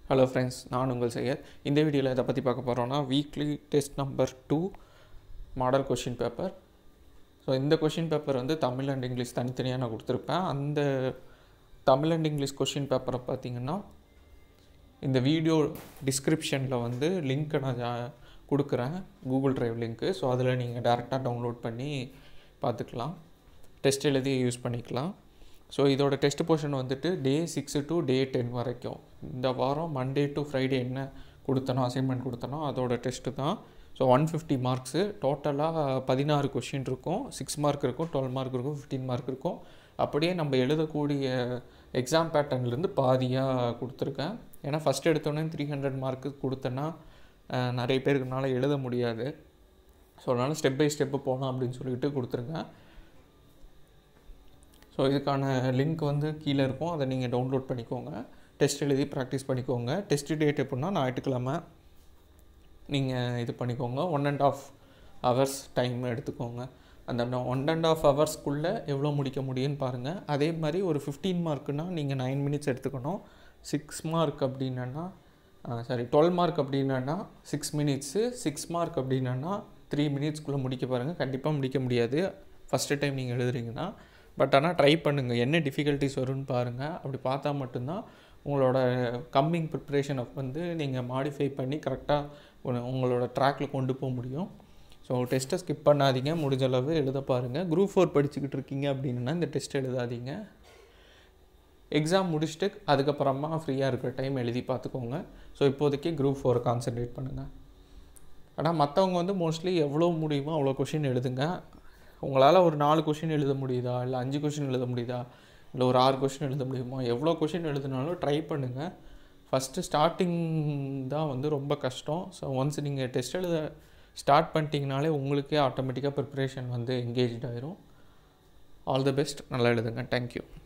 hello friends நான் உங்கள் செய்யர் இந்த வீடியோவில் இதை பற்றி பார்க்க போகிறோன்னா weekly test number two model question paper so இந்த கொஷின் பேப்பர் வந்து தமிழ் அண்ட் இங்கிலீஷ் தனித்தனியாக நான் கொடுத்துருப்பேன் அந்த தமிழ் அண்ட் இங்கிலீஷ் கொஷின் பேப்பரை பார்த்தீங்கன்னா இந்த வீடியோ டிஸ்கிரிப்ஷனில் வந்து லிங்க்கை நான் ஜா- கொடுக்குறேன் கூகுள் டிரைவ் லிங்க்கு ஸோ அதில் நீங்கள் டேரெக்டாக டவுன்லோட் பண்ணி பார்த்துக்கலாம் டெஸ்ட் எழுதி யூஸ் பண்ணிக்கலாம் ஸோ இதோட டெஸ்ட் போர்ஷன் வந்துட்டு day six to day ten வரைக்கும் இந்த வாரம் மண்டே டு ஃப்ரைடே என்ன கொடுத்தனோ அசைன்மெண்ட் கொடுத்தனோ அதோட டெஸ்ட்டு தான் ஸோ ஒன் ஃபிஃப்டி மார்க்ஸு டோட்டலாக பதினாறு கொஷின் இருக்கும் சிக்ஸ் மார்க் இருக்கும் டுவெல் மார்க் இருக்கும் ஃபிஃப்டீன் மார்க் இருக்கும் அப்படியே நம்ம எழுதக்கூடிய எக்ஸாம் பேட்டர்ன்லேருந்து பாதியாக கொடுத்துருக்கேன் ஏன்னா ஃபஸ்ட் எடுத்தோடனே த்ரீ ஹண்ட்ரட் மார்க்கு கொடுத்தேன்னா அஹ், நிறைய பேருக்குனால எழுத முடியாது ஸோ அதனால் ஸ்டெப் பை ஸ்டெப்பு போகலாம் அப்படின்னு சொல்லிட்டு கொடுத்துருக்கேன் ஸோ இதுக்கான லிங்க் வந்து கீழே இருக்கும் அதை நீங்கள் டவுன்லோட் பண்ணிக்கோங்க டெஸ்ட் எழுதி ப்ராக்டிஸ் பண்ணிக்கோங்க டெஸ்ட் டேட் எப்படின்னா ஞாயிற்றுக்கிழமை நீங்கள் இது பண்ணிக்கோங்க one and half hours time எடுத்துக்கோங்க அந்த ஒன் அண்ட் ஆஃப் ஹவர்ஸ்க்குள்ளே எவ்வளோ முடிக்க முடியும்னு பாருங்கள் அதே மாதிரி ஒரு ஃபிஃப்டீன் மார்க்குனா நீங்கள் நைன் மினிட்ஸ் எடுத்துக்கணும் சிக்ஸ் மார்க் அப்படின்னா சாரி டுவெல் மார்க் அப்படின்னா சிக்ஸ் மினிட்ஸு சிக்ஸ் மார்க் அப்படின்னா த்ரீ மினிட்ஸ்க்குள்ளே முடிக்க பாருங்கள் கண்டிப்பாக முடிக்க முடியாது ஃபஸ்ட்டு டைம் நீங்கள் எழுதுறீங்கன்னா பட் ஆனால் ட்ரை பண்ணுங்கள் என்ன டிஃபிகல்ட்டிஸ் வரும்னு பாருங்கள் அப்படி பார்த்தா மட்டும்தான் உங்களோட கம்மிங் ப்ரிப்ரேஷனை வந்து நீங்கள் மாடிஃபை பண்ணி கரெக்டாக உங்களோட ட்ராக்கில் கொண்டு போக முடியும் ஸோ டெஸ்ட்டை ஸ்கிப் பண்ணாதீங்க முடிஞ்ச அளவு எழுத பாருங்கள் குரூப் ஃபோர் படிச்சுக்கிட்டு இருக்கீங்க அப்படின்னா இந்த டெஸ்ட் எழுதாதீங்க எக்ஸாம் முடிச்சுட்டு அதுக்கப்புறமா ஃப்ரீயாக இருக்கிற டைம் எழுதி பார்த்துக்கோங்க ஸோ இப்போதைக்கு குரூப் ஃபோரை கான்சென்ட்ரேட் பண்ணுங்கள் ஆனால் மற்றவங்க வந்து மோஸ்ட்லி எவ்வளோ முடியுமோ அவ்வளோ கொஷின் எழுதுங்க உங்களால் ஒரு நாலு கொஷின் எழுத முடியுதா இல்லை அஞ்சு கொஷின் எழுத முடியுதா இல்லை ஒரு ஆறு கொஷின் எழுத முடியுமா எவ்வளோ கொஷின் எழுதினாலும் ட்ரை பண்ணுங்கள் ஃபஸ்ட்டு ஸ்டார்டிங் தான் வந்து ரொம்ப கஷ்டம் ஸோ ஒன்ஸ் நீங்கள் டெஸ்ட் எழுத ஸ்டார்ட் பண்ணிட்டீங்கனாலே உங்களுக்கே ஆட்டோமேட்டிக்காக ப்ரிப்ரேஷன் வந்து என்கேஜ் ஆயிரும் ஆல் தி பெஸ்ட் நல்லா எழுதுங்க தேங்க்யூ